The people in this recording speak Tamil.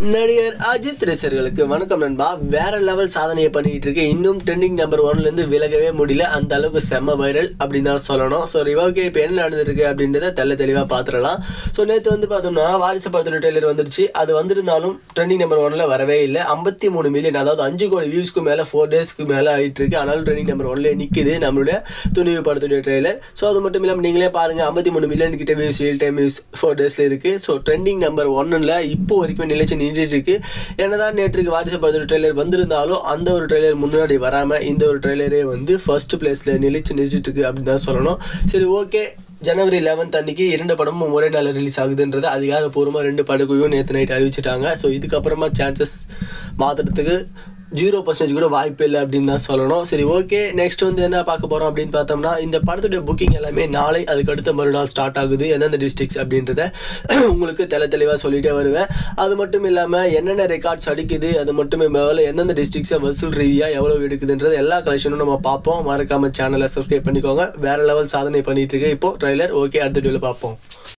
நடிகர் அஜித் ரசிகர்களுக்கு வணக்கம் நண்பா வேற லெவல் சாதனையை பண்ணிட்டு இருக்கு இன்னும் ட்ரெண்டிங் நம்பர் ஒன்ல இருந்து விலகவே முடியல அந்த அளவுக்கு செம்ம வைரல் அப்படின்னு தான் சொல்லணும் ஸோ ரிவாக்கே இப்போ என்ன நடந்திருக்கு அப்படின்றத தெள்ள தெளிவாக பார்த்துடலாம் ஸோ நேற்று வந்து பார்த்தோம்னா வாரிசு படத்தோட ட்ரெய்லர் வந்துருச்சு அது வந்திருந்தாலும் ட்ரெண்டிங் நம்பர் ஒன்ல வரவே இல்லை ஐம்பத்தி மூணு மில்லியன் அதாவது அஞ்சு கோடி வியூஸ்க்கு மேலே ஃபோர் டேஸ்க்கு மேலே ஆயிட்டு இருக்கு ஆனாலும் ட்ரெண்டிங் நம்பர் ஒன்ல நிற்குது நம்மளுடைய துணிவு படத்துடைய ட்ரெய்லர் ஸோ அது மட்டும் இல்லாமல் நீங்களே பாருங்க ஐம்பத்தி மூணு மில்லியன் கிட்ட views real time views four டேஸில் இருக்கு ஸோ ட்ரெண்டிங் நம்பர் ஒன்னில் இப்போ வரைக்கும் நிலைச்சு நின்றுட்டு இருக்கு என்னதான் நேற்றுக்கு வாரிசு படத்தோட ட்ரெய்லர் வந்திருந்தாலும் அந்த ஒரு ட்ரெய்லர் முன்னாடி வராமல் இந்த ஒரு ட்ரெய்லரே வந்து ஃபர்ஸ்ட் பிளேஸில் நிலைச்சு நிறுத்திட்டு இருக்கு அப்படின்னு தான் சொல்லணும் சரி ஓகே ஜனவரி லெவன்த் அன்னைக்கு இரண்டு படமும் ஒரே நாளில் ரிலீஸ் ஆகுதுன்றது அதிகாரப்பூர்வமாக ரெண்டு படக்குழுவும் நேற்று நைட் அறிவிச்சிட்டாங்க ஸோ இதுக்கப்புறமா சான்சஸ் மாற்றுறதுக்கு ஜீரோ பர்சன்டேஜ் கூட வாய்ப்பு இல்லை அப்படின்னு தான் சொல்லணும் சரி ஓகே நெக்ஸ்ட் வந்து என்ன பார்க்க போகிறோம் அப்படின்னு பார்த்தோம்னா இந்த படத்துடைய புக்கிங் எல்லாமே நாளை அதுக்கு அடுத்த மறுநாள் ஸ்டார்ட் ஆகுது எந்தெந்த டிஸ்ட்ரிக்ஸ் அப்படின்றத உங்களுக்கு தெல தெளிவாக சொல்லிட்டே வருவேன் அது மட்டும் இல்லாமல் என்னென்ன ரெக்கார்ட்ஸ் அடிக்குது அது மட்டுமே மேலே எந்தெந்த டிஸ்ட்ரிக்ஸை வசூல் ரீதியாக எவ்வளோ எடுக்குதுன்றது எல்லா கலெக்ஷனும் நம்ம பார்ப்போம் மறக்காம சேனலை சப்ஸ்கிரைப் பண்ணிக்கோங்க வேற லெவல் சாதனை பண்ணிட்டு இருக்கு இப்போ ட்ரைலர் ஓகே அடுத்த வீடியோவில் பார்ப்போம்